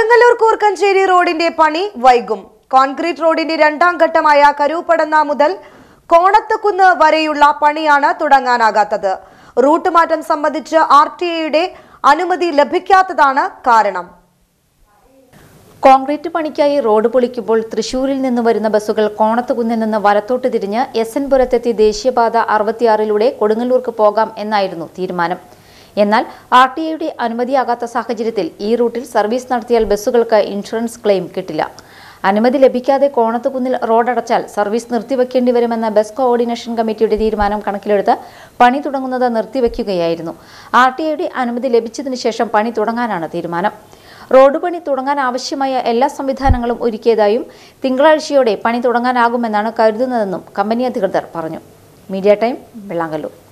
കൊടുങ്ങല്ലൂർ കൂർക്കഞ്ചേരി റോഡിന്റെ പണി വൈകും കോൺക്രീറ്റ് റോഡിന്റെ രണ്ടാം ഘട്ടമായ കരൂപ്പടന്ന മുതൽ കോണത്തുകുന്ന് വരെയുള്ള പണിയാണ് തുടങ്ങാനാകാത്തത് റൂട്ട് മാറ്റം സംബന്ധിച്ച് ആർ ടി ഐയുടെ അനുമതി ലഭിക്കാത്തതാണ് കാരണം കോൺക്രീറ്റ് പണിക്കായി റോഡ് പൊളിക്കുമ്പോൾ തൃശൂരിൽ നിന്ന് വരുന്ന ബസ്സുകൾ കോണത്തുകുന്നിൽ നിന്ന് വലത്തോട്ട് തിരിഞ്ഞ് എസ് എൻ പുരത്തെത്തി ദേശീയപാത അറുപത്തിയാറിലൂടെ കൊടുങ്ങല്ലൂർക്ക് പോകാം എന്നായിരുന്നു തീരുമാനം എന്നാൽ ആർ ടി ഐയുടെ അനുമതിയാകാത്ത സാഹചര്യത്തിൽ ഈ റൂട്ടിൽ സർവീസ് നടത്തിയാൽ ബസ്സുകൾക്ക് ഇൻഷുറൻസ് ക്ലെയിം കിട്ടില്ല അനുമതി ലഭിക്കാതെ കോണത്തുകുന്നിൽ റോഡടച്ചാൽ സർവീസ് നിർത്തിവെക്കേണ്ടി വരുമെന്ന ബസ് കോർഡിനേഷൻ കമ്മിറ്റിയുടെ തീരുമാനം കണക്കിലെടുത്ത് പണി തുടങ്ങുന്നത് നിർത്തിവെക്കുകയായിരുന്നു ആർ ടി ഐയുടെ അനുമതി ലഭിച്ചതിനു ശേഷം പണി തുടങ്ങാനാണ് തീരുമാനം റോഡ് പണി തുടങ്ങാൻ ആവശ്യമായ എല്ലാ സംവിധാനങ്ങളും ഒരുക്കിയതായും തിങ്കളാഴ്ചയോടെ പണി തുടങ്ങാനാകുമെന്നാണ് കരുതുന്നതെന്നും കമ്പനി അധികൃതർ പറഞ്ഞു മീഡിയ ടൈം വെള്ളാങ്കല്ലൂർ